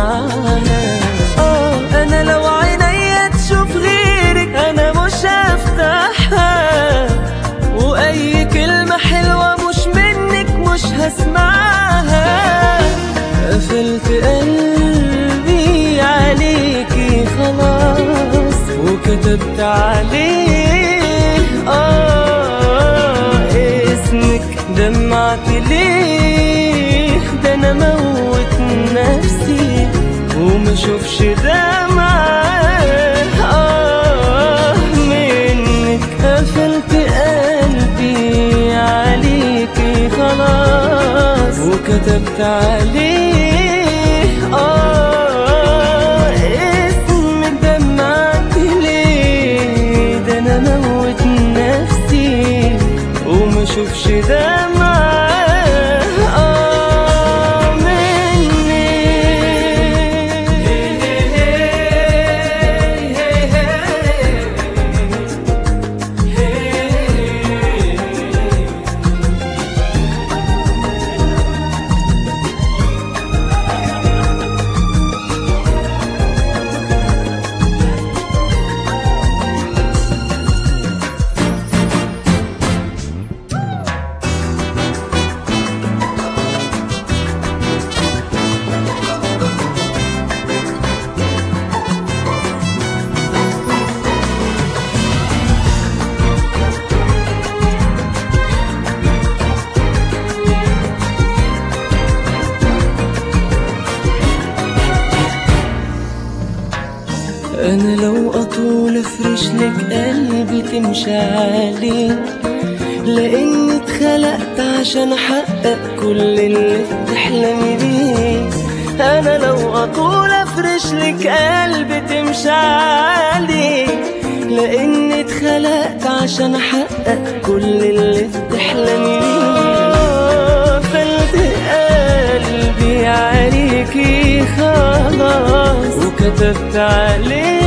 معاها اه انا لو عينيا تشوف غيرك انا مش هفتحها واي كلمة حلوة مش منك مش هسمعها قفلت قلبي عليكي خلاص وكتبت عليه اه اسمك دمعت ليه ده انا موت نفسي وما اشوفش دمعة اه منك قفلت قلبي عليكي خلاص وكتبت عليه اه اسمك دمعت ليه ده انا موت نفسي وما اشوفش دمعة آه مني انا لو اطول افرش لك قلبي تمشي عليه لاني اتخلقت عشان احقق كل اللي بتحلمي بيه انا لو اطول افرش لك قلبي تمشي عليه لاني اتخلقت عشان احقق كل اللي بتحلمي بيه قفلت قلبي عليكي خلاص وكتبت عليه